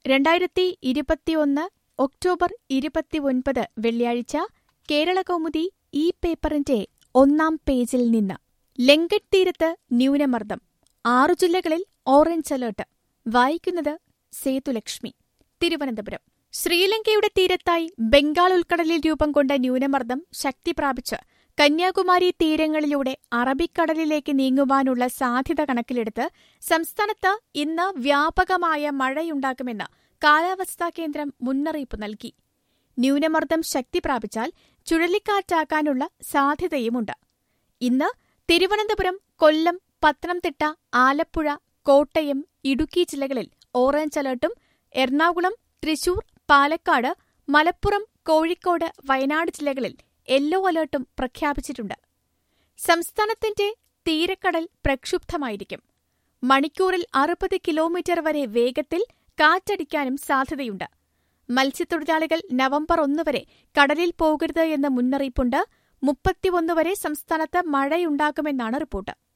രണ്ടായിരത്തി ഇരുപത്തിയൊന്ന് ഒക്ടോബർ ഇരുപത്തിയൊൻപത് വെള്ളിയാഴ്ച കേരളകൗമുദി ഈ പേപ്പറിന്റെ ഒന്നാം പേജിൽ നിന്ന് ലങ്കഡ് തീരത്ത് ന്യൂനമർദ്ദം ആറു ജില്ലകളിൽ ഓറഞ്ച് അലർട്ട് വായിക്കുന്നത് സേതുലക്ഷ്മി തിരുവനന്തപുരം ശ്രീലങ്കയുടെ തീരത്തായി ബംഗാൾ ഉൾക്കടലിൽ രൂപം കൊണ്ട ന്യൂനമർദ്ദം ശക്തി പ്രാപിച്ച് കന്യാകുമാരി തീരങ്ങളിലൂടെ അറബിക്കടലിലേക്ക് നീങ്ങുവാനുള്ള സാധ്യത കണക്കിലെടുത്ത് സംസ്ഥാനത്ത് ഇന്ന് വ്യാപകമായ മഴയുണ്ടാകുമെന്ന് കാലാവസ്ഥാ കേന്ദ്രം മുന്നറിയിപ്പ് നൽകി ന്യൂനമർദ്ദം ശക്തി പ്രാപിച്ചാൽ ചുഴലിക്കാറ്റാകാനുള്ള സാധ്യതയുമുണ്ട് ഇന്ന് തിരുവനന്തപുരം കൊല്ലം പത്തനംതിട്ട ആലപ്പുഴ കോട്ടയം ഇടുക്കി ജില്ലകളിൽ ഓറഞ്ച് അലർട്ടും എറണാകുളം തൃശൂർ പാലക്കാട് മലപ്പുറം കോഴിക്കോട് വയനാട് ജില്ലകളിൽ യെല്ലോ അലർട്ടും പ്രഖ്യാപിച്ചിട്ടുണ്ട് സംസ്ഥാനത്തിന്റെ തീരക്കടൽ പ്രക്ഷുബ്ധമായിരിക്കും മണിക്കൂറിൽ അറുപത് കിലോമീറ്റർ വരെ വേഗത്തിൽ കാറ്റടിക്കാനും സാധ്യതയുണ്ട് മത്സ്യത്തൊഴിലാളികൾ നവംബർ ഒന്ന് വരെ കടലിൽ പോകരുത് എന്ന മുന്നറിയിപ്പുണ്ട് മുപ്പത്തിയൊന്ന് വരെ സംസ്ഥാനത്ത് മഴയുണ്ടാകുമെന്നാണ് റിപ്പോർട്ട്